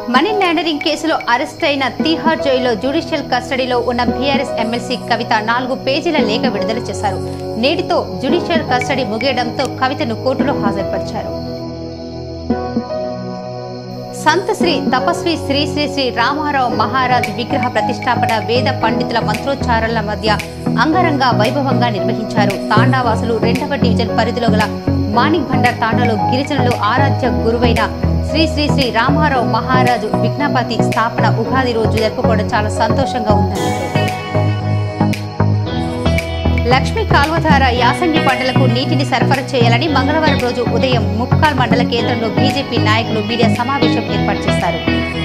money laundering కేసులో arrest అయిన తీహార్ జైల్లో జ్యుడిషియల్ కస్టడీలో ఉన్న బీఆర్ఎస్ ఎమ్మెల్సీ కవిత నాలుగు పేజీల లేఖ విడుదల చేశారు నేటితో జ్యుడిషియల్ కస్టడీ ముగియడంతో కవితను కోర్టులో హాజరుపరిచారు సంత శ్రీ తపస్వి శ్రీ శ్రీ శ్రీ రామారావు మహారాజ్ విగ్రహ ప్రతిష్టాపన వేద పండితుల మంత్రోచ్చారణల మధ్య అంగరంగ వైభవంగా నిర్వహించారు తాండావాసులు రెండవ డివిజన్ పరిధిలో గల మాణిక్ భండార్ తాండాలో గిరిజనులు ఆరాధ్య గురువైన శ్రీ శ్రీ శ్రీ రామారావు మహారాజు విఘ్నపతి స్థాపన ఉగాది రోజు జరుపుకోవడం చాలా సంతోషంగా ఉందన్నారు లక్ష్మీ కాల్వధార యాసంగి పంటలకు నీటిని సరఫరా చేయాలని మంగళవారం రోజు ఉదయం ముక్కాల్ మండల కేంద్రంలో బీజేపీ నాయకులు మీడియా సమావేశం ఏర్పాటు చేశారు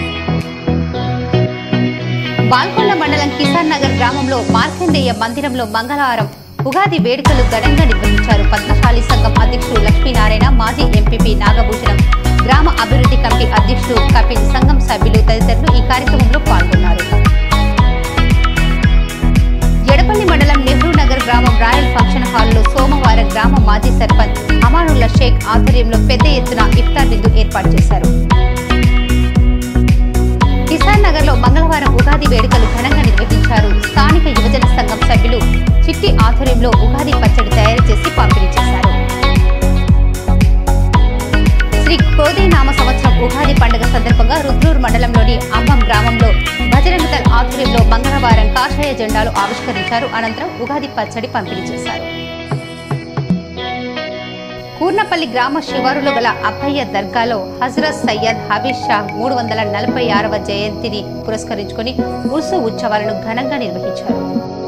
బాల్కొండ మండలం కిసాన్ నగర్ గ్రామంలో మార్కండేయ మందిరంలో మంగళవారం ఉగాది వేడుకలు ఘనంగా నిర్వహించారు పద్మశాలి సంఘం అధ్యక్షుడు లక్ష్మీనారాయణ మాజీ ఎంపీపీ నాగభూషణం గ్రామ అభివృద్ధి కమిటీ అధ్యక్షుడు కపిల్ సంఘం సభ్యులు తదితరులు ఈ కార్యక్రమంలో పాల్గొన్నారు ఎడపల్లి మండలం నెహ్రూ నగర్ గ్రామం రాయల్ ఫంక్షన్ హాల్లో సోమవారం గ్రామ మాజీ సర్పంచ్ అమానుల్లా షేక్ ఆధ్వర్యంలో పెద్ద ఎత్తున ఇఫ్తార్ విందు ఏర్పాటు చేశారు కిసాన్ నగర్ లో మంగళవారం ఉగాది వేడుకలు ఘనంగా నిర్వహించారు స్థానిక యువజన సంఘం సభ్యులు చిట్టి ఆధ్వర్యంలో ఉగాది పచ్చడి తయారు చేసి పంపిణీ చేశారు శ్రీ క్రోధీ నామ సంవత్సరం ఉగాది పండుగ సందర్భంగా రుద్రూరు మండలంలోని అమ్మం గ్రామంలో భజరంగ దళ్ ఆధ్వర్యంలో మంగళవారం కాషాయ జెండాలు ఆవిష్కరించారు అనంతరం ఉగాది పచ్చడి పంపిణీ చేశారు కూర్నపల్లి గ్రామ శివారులో గల అబ్బయ్య దర్గాలో హజరత్ సయ్యద్ హబీబ్ షా మూడు వందల నలభై ఆరవ జయంతిని పురస్కరించుకొని ఉర్సు ఉత్సవాలను ఘనంగా నిర్వహించారు